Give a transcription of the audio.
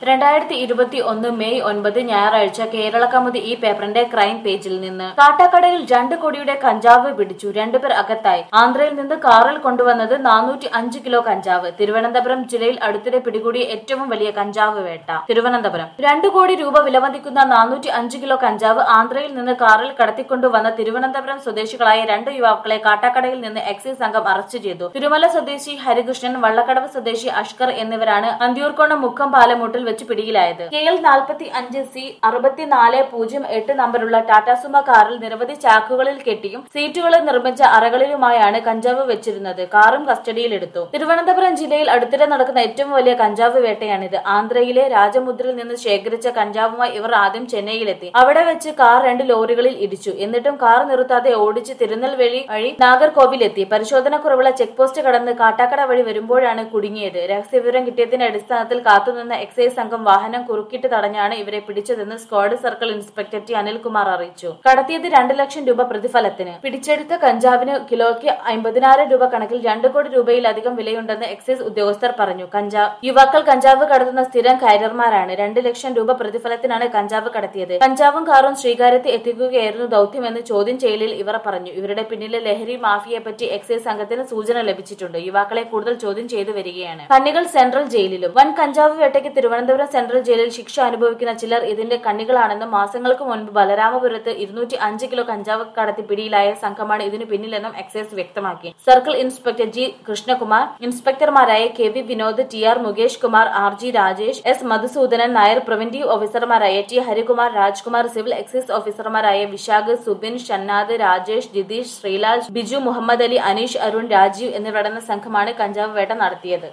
രണ്ടായിരത്തി ഇരുപത്തി ഒന്ന് മെയ് ഒൻപത് ഞായറാഴ്ച കേരള കൗമുദി ഈ പേപ്പറിന്റെ ക്രൈം പേജിൽ നിന്ന് കാട്ടാക്കടയിൽ രണ്ട് കോടിയുടെ കഞ്ചാവ് പിടിച്ചു രണ്ടുപേർ അകത്തായി ആന്ധ്രയിൽ നിന്ന് കാറിൽ കൊണ്ടുവന്നത് നാനൂറ്റി അഞ്ച് കിലോ കഞ്ചാവ് തിരുവനന്തപുരം ജില്ലയിൽ അടുത്തിടെ പിടികൂടിയ ഏറ്റവും വലിയ കഞ്ചാവ് വേട്ട തിരുവനന്തപുരം രണ്ടു കോടി രൂപ വിലമതിക്കുന്ന നാനൂറ്റി അഞ്ച് കിലോ കഞ്ചാവ് ആന്ധ്രയിൽ നിന്ന് കാറിൽ കടത്തിക്കൊണ്ടുവന്ന തിരുവനന്തപുരം സ്വദേശികളായ രണ്ട് യുവാക്കളെ കാട്ടാക്കടയിൽ നിന്ന് എക്സൈസ് സംഘം അറസ്റ്റ് ചെയ്തു തിരുമല സ്വദേശി ഹരികൃഷ്ണൻ വള്ളക്കടവ് സ്വദേശി അഷ്കർ എന്നിവരാണ് അന്തിയൂർക്കോണം മുക്കം പാലമൂട്ടിൽ വെച്ച് പിടിയിലായത് കെ എൽ നാൽപ്പത്തി അഞ്ച് സി അറുപത്തിനാല് പൂജ്യം എട്ട് നമ്പറുള്ള ടാറ്റാ സുമ കാറിൽ നിരവധി ചാക്കുകളിൽ കെട്ടിയും സീറ്റുകളിൽ നിർമ്മിച്ച അറകളിലുമായാണ് കഞ്ചാവ് വെച്ചിരുന്നത് കാറും കസ്റ്റഡിയിലെടുത്തു തിരുവനന്തപുരം ജില്ലയിൽ അടുത്തിടെ നടക്കുന്ന ഏറ്റവും വലിയ കഞ്ചാവ് വേട്ടയാണിത് ആന്ധ്രയിലെ രാജമുദ്രയിൽ നിന്ന് ശേഖരിച്ച കഞ്ചാവുമായി ഇവർ ആദ്യം ചെന്നൈയിലെത്തി അവിടെ വെച്ച് കാർ രണ്ട് ലോറികളിൽ ഇടിച്ചു എന്നിട്ടും കാർ നിർത്താതെ ഓടിച്ച് തിരുനെൽവേലി വഴി നാഗർകോവിലെത്തി പരിശോധനക്കുറവുള്ള ചെക്ക് പോസ്റ്റ് കടന്ന് കാട്ടാക്കട വഴി വരുമ്പോഴാണ് കുടുങ്ങിയത് രഹസ്യവിവരം കിട്ടിയതിന്റെ അടിസ്ഥാനത്തിൽ കാത്തുനിന്ന എക്സൈസ് സംഘം വാഹനം കുറുക്കിട്ട് തടഞ്ഞാണ് ഇവരെ പിടിച്ചതെന്ന് squad circle inspector T Anilkumar അറിയിച്ചു കടത്തിയത് രണ്ട് ലക്ഷം രൂപ പ്രതിഫലത്തിന് പിടിച്ചെടുത്ത കഞ്ചാവിന് കിലോയ്ക്ക് അമ്പതിനായിരം രൂപ കണക്കിൽ രണ്ട് കോടി രൂപയിലധികം വിലയുണ്ടെന്ന് എക്സൈസ് ഉദ്യോഗസ്ഥർ പറഞ്ഞു കഞ്ചാവ് യുവാക്കൾ കഞ്ചാവ് കടത്തുന്ന സ്ഥിരം കാരിയർമാരാണ് രണ്ട് ലക്ഷം രൂപ പ്രതിഫലത്തിനാണ് കഞ്ചാവ് കടത്തിയത് കഞ്ചാവും കാറും ശ്രീകാര്യത്ത് എത്തിക്കുകയായിരുന്നു ദൌത്യമെന്ന് ചോദ്യം ചെയ്യലിൽ ഇവർ പറഞ്ഞു ഇവരുടെ പിന്നിലെ ലഹരി മാഫിയയെപ്പറ്റി എക്സൈസ് സംഘത്തിന് സൂചന ലഭിച്ചിട്ടുണ്ട് യുവാക്കളെ കൂടുതൽ ചോദ്യം ചെയ്തു വരികയാണ് കണ്ണികൾ സെൻട്രൽ ജയിലിലും വൻ കഞ്ചാവ് വേട്ടയ്ക്ക് തിരുവനന്തപുരം സെൻട്രൽ ജയിലിൽ ശിക്ഷ അനുഭവിക്കുന്ന ചിലർ ഇതിന്റെ കണ്ണികളാണെന്നും മാസങ്ങൾക്ക് മുൻപ് ബലരാമപുരത്ത് ഇരുന്നൂറ്റി അഞ്ച് കിലോ കഞ്ചാവ് കടത്തി പിടിയിലായ സംഘമാണ് ഇതിനു പിന്നിലെന്നും എക്സൈസ് വ്യക്തമാക്കി സർക്കിൾ ഇൻസ്പെക്ടർ ജി കൃഷ്ണകുമാർ ഇൻസ്പെക്ടർമാരായ K V Vinod T R Mukesh Kumar R G Rajesh S Madhusoodanan Nair preventive ഓഫീസർമാരായ T Harikumar Rajkumar civil excise ഓഫീസർമാരായ വിശാഖ് സുബിൻ ഷന്നാദ് രാജേഷ് ജിതീഷ് ശ്രീലാൽ ബിജു മുഹമ്മദ് അലി അനീഷ് അരുൺ രാജീവ് എന്നിവരടങ്ങുന്ന സംഘമാണ് കഞ്ചാവ് വേട്ട നടത്തിയത്